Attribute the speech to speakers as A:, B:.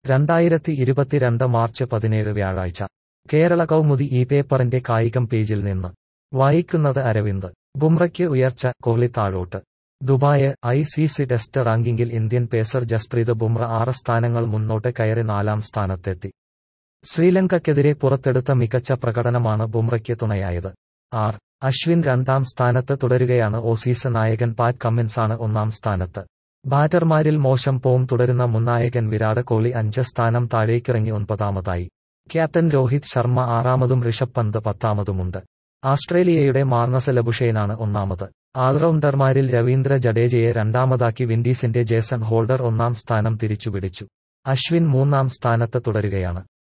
A: രണ്ടായിരത്തി ഇരുപത്തിരണ്ട് മാർച്ച് പതിനേഴ് വ്യാഴാഴ്ച കേരള കൗമുദി ഈ പേപ്പറിന്റെ കായികം പേജിൽ നിന്ന് വായിക്കുന്നത് അരവിന്ദ് ബുംറയ്ക്ക് ഉയർച്ച കോഹ്ലി താഴോട്ട് Dubai I C C test റാങ്കിങ്ങിൽ ഇന്ത്യൻ പേസർ ജസ്പ്രീത് ബുംറ ആറ് സ്ഥാനങ്ങൾ മുന്നോട്ട് കയറി നാലാം സ്ഥാനത്തെത്തി ശ്രീലങ്കയ്ക്കെതിരെ പുറത്തെടുത്ത മികച്ച പ്രകടനമാണ് ബുംറയ്ക്ക് തുണയായത് ആർ അശ്വിൻ രണ്ടാം സ്ഥാനത്ത് തുടരുകയാണ് ഓസീസ് നായകൻ പാറ്റ് കമ്മിൻസാണ് ഒന്നാം സ്ഥാനത്ത് ബാറ്റർമാരിൽ മോശം പോം തുടരുന്ന മുന്നായകൻ വിരാട് കോഹ്ലി അഞ്ച് സ്ഥാനം താഴേക്കിറങ്ങി ഒൻപതാമതായി ക്യാപ്റ്റൻ രോഹിത് ശർമ്മ ആറാമതും ഋഷഭ് പന്ത് പത്താമതുമുണ്ട് ആസ്ട്രേലിയയുടെ മാർണസ് ലബുഷേനാണ് ഒന്നാമത് ആൾറൗണ്ടർമാരിൽ രവീന്ദ്ര ജഡേജയെ രണ്ടാമതാക്കി വിൻഡീസിന്റെ ജേസൺ ഹോൾഡർ ഒന്നാം സ്ഥാനം തിരിച്ചുപിടിച്ചു അശ്വിൻ മൂന്നാം സ്ഥാനത്ത് തുടരുകയാണ്